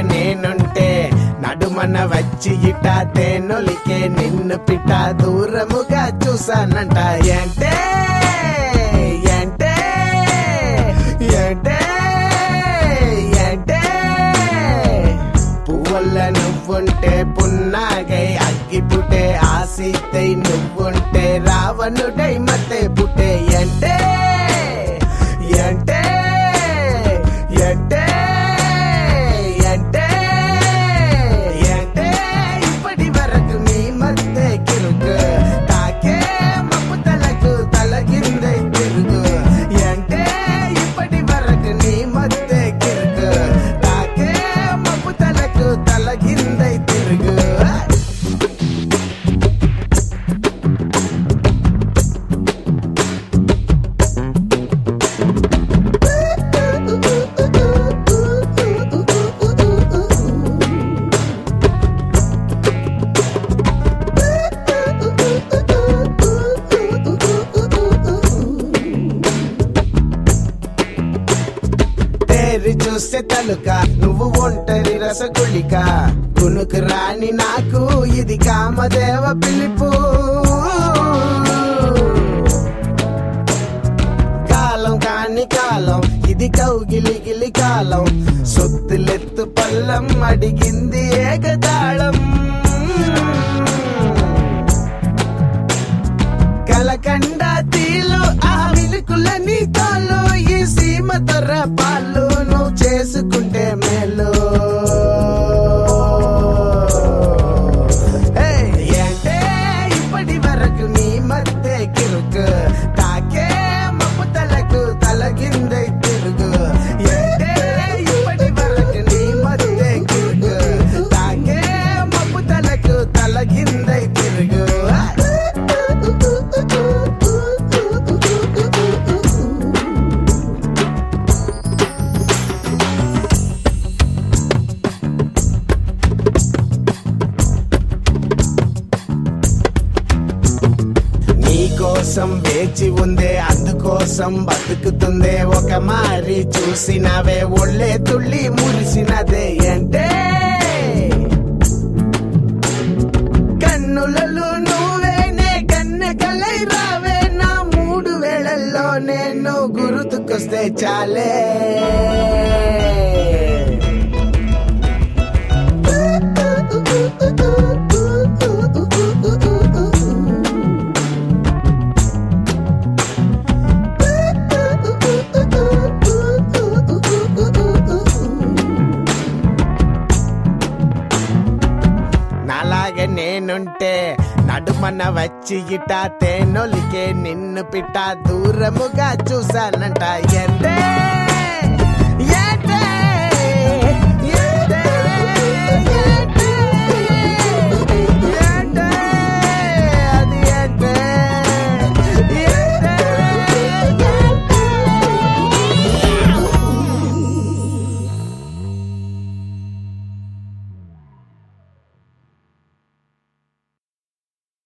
నేనుంటే నడుమన వచ్చి ఇట తేనొలికే నిన్ను పిట దూరముగా చూసానంట ఏంటే ఏంటే ఏంటే ఏంటే పువ్వుల నువ్వుంటే పున్నాగై అగ్గిపుటే ఆసితై నువ్వుంటే రావణుడై మతే పుట్టే అంటే అంటే అంటే అంటే అంటే ఇప్పటి వరకు నీ మధ్య కిరుకు తాకే మప్పు తలకు తలగిందై తిరుగు అంటే ఇప్పటి వరకు నీ మధ్య కిరుకు తాకే మప్పు తలకు తలగిందై తిరుగు తేరి చూస్తే తలుక నువ్వు ఒంటరి రసగుళిక కునుకు రాని నాకు ఇది కామదేవ పిలుపు కాలం కాని కాలం ఇది కౌగిలిగిలి కాలం సొత్తులెత్తు పల్లం అడిగింది ఏకతాళం కలకండ తీలు ఆ విలుకుల నీతోలు ఈ సీమ తొర్ర పాలు నువ్వు చేసుకుంటే మేలు ఏయ్, ఏంటే ఇప్పటి వరకు నీ మధ్య కిరుకు తాకే మప్పు తలకు తలగిందై తిరుగు ఏంటే ఇప్పటి వరకు నీ మధ్య కిరుకు తాకే మప్పు తలకు తలగిందై తిరుగు నీ కోసం వేచి ఉందే అందుకోసం బతుకుతుందే ఒక మారి చూసినవే ఒళ్ళే తుళ్ళి మురిసినదే అంటే కన్నులలో నువ్వేనే కన్నె కలై రావే నా మూడు వేళల్లో నేను గుర్తుకొస్తే చాలే నాలాగే నేనుంటే నడుమన వచ్చి ఇట తేనొలికే నిన్ను పిట్ట దూరముగా చూసానంట ఎంతే